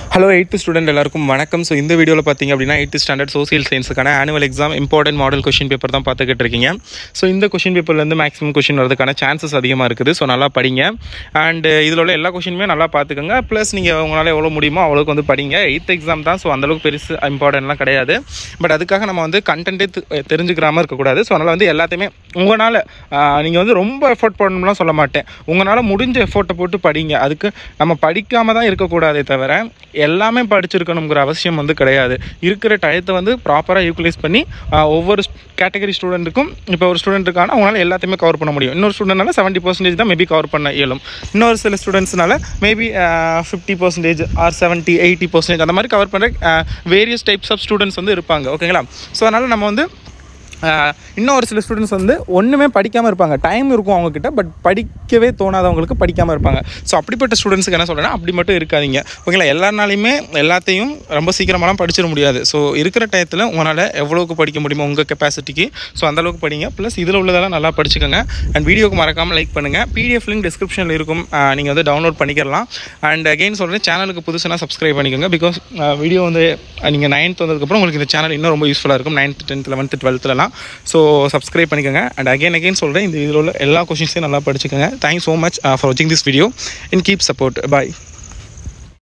hello eighth student எல்லாருக்கும் வணக்கம் so இந்த வீடியோவில் பார்த்தீங்க அப்படின்னா எயித்து ஸ்டாண்டர்ட் சோசியல் சயின்ஸுக்கான annual exam important model question paper தான் பார்த்துக்கிட்டு இருக்கீங்க ஸோ இந்த கொஷின் பேப்பர்லேருந்து மேக்ஸிமம் கொஷின் வரதுக்கான சான்சஸ் அதிகமாக இருக்குது ஸோ நல்லா படிங்க அண்ட் இதில் உள்ள எல்லா கொஷினுமே நல்லா பார்த்துக்கோங்க ப்ளஸ் நீங்கள் உங்களால் எவ்வளோ முடியுமோ அவ்வளோக்கு வந்து படிங்க எயித் எக்ஸாம் தான் ஸோ அந்தளவுக்கு பெருசு இம்பார்ட்டன்ட்லாம் கிடையாது பட் அதுக்காக நம்ம வந்து கண்டென்ட்டே தெரிஞ்சுக்கிறாம இருக்கக்கூடாது ஸோ அதனால் வந்து எல்லாத்தையுமே உங்களால் நீங்கள் வந்து ரொம்ப எஃபோர்ட் பண்ணணும்லாம் சொல்ல மாட்டேன் உங்களால் முடிஞ்ச எஃபோர்ட்டை போட்டு படிங்க அதுக்கு நம்ம படிக்காம தான் இருக்கக்கூடாதே தவிர எல்லாமே படிச்சிருக்கணுங்கிற அவசியம் வந்து கிடையாது இருக்கிற டயத்தை வந்து ப்ராப்பராக யூட்டிலைஸ் பண்ணி ஆஹ், ஒவ்வொரு கேட்டகரி ஸ்டூடெண்ட்டுக்கும் இப்போ ஒரு ஸ்டூடெண்ட் இருக்கானா அவங்களால எல்லாத்தையுமே கவர் பண்ண முடியும் இன்னொரு ஸ்டூடெண்ட்னால செவன்ட்டி பர்சன்டேஜ் தான் மேபி கவர் பண்ண இயலும் இன்னொரு சில ஸ்டூடெண்ட்ஸ்னால maybe fifty percentage or seventy eighty percentage அந்த மாதிரி கவர் பண்ணுற வேரியஸ் டைப்ஸ் ஆஃப் ஸ்டூடெண்ட்ஸ் வந்து இருப்பாங்க ஓகேங்களா ஸோ அதனால் நம்ம வந்து ஆஹ் இன்னும் ஒரு சில ஸ்டூடெண்ட்ஸ் வந்து ஒன்றுமே படிக்காமல் இருப்பாங்க டைம் இருக்கும் அவங்கக்கிட்ட பட் படிக்கவே தோணாதவங்களுக்கு படிக்காமல் இருப்பாங்க ஸோ அப்படிப்பட்ட ஸ்டூடெண்ட்ஸுக்கு என்ன சொல்கிறேன்னா அப்படி மட்டும் இருக்காதீங்க ஓகேங்களா எல்லாருனாலையுமே எல்லாத்தையும் ரொம்ப சீக்கிரமாலாம் படிச்சிட முடியாது ஸோ இருக்கிற டயத்தில் உங்களால் எவ்வளோக்கு படிக்க முடியுமோ உங்கள் கெப்பாசிட்டிக்கு ஸோ அந்தளவுக்கு படிங்க ப்ளஸ் இதில் உள்ளதெல்லாம் நல்லா படிச்சுக்கோங்க அண்ட் வீடியோக்கு மறக்காமல் லைக் பண்ணுங்கள் பிடிஎஃப் லிங்க் டிஸ்கிரிப்ஷனில் இருக்கும் நீங்கள் வந்து டவுன்லோட் பண்ணிக்கலாம் அண்ட் அகைன் சொல்கிறேன் சேனலுக்கு புதுசுனா சப்ஸ்கிரைப் பண்ணிக்கோங்க பிகாஸ் வீடியோ வந்து நீங்கள் நைன்த் வந்ததுக்கப்புறம் உங்களுக்கு இந்த சேனல் இன்னும் ரொம்ப யூஸ்ஃபுல்லாக இருக்கும் நைன்த் டென்த் லெவன்த்து டுவெல்த்துலலாம் ஸோ சப்ஸ்கிரைப் பண்ணிக்கோங்க அண்ட் அகைன் அகைன் சொல்கிறேன் இந்த இதில் உள்ள எல்லா கொஷின்ஸையும் நல்லா படிச்சுக்கோங்க தேங்க்ஸ் ஸோ மச் ஃபார் வாட்சிங் this video in keep support bye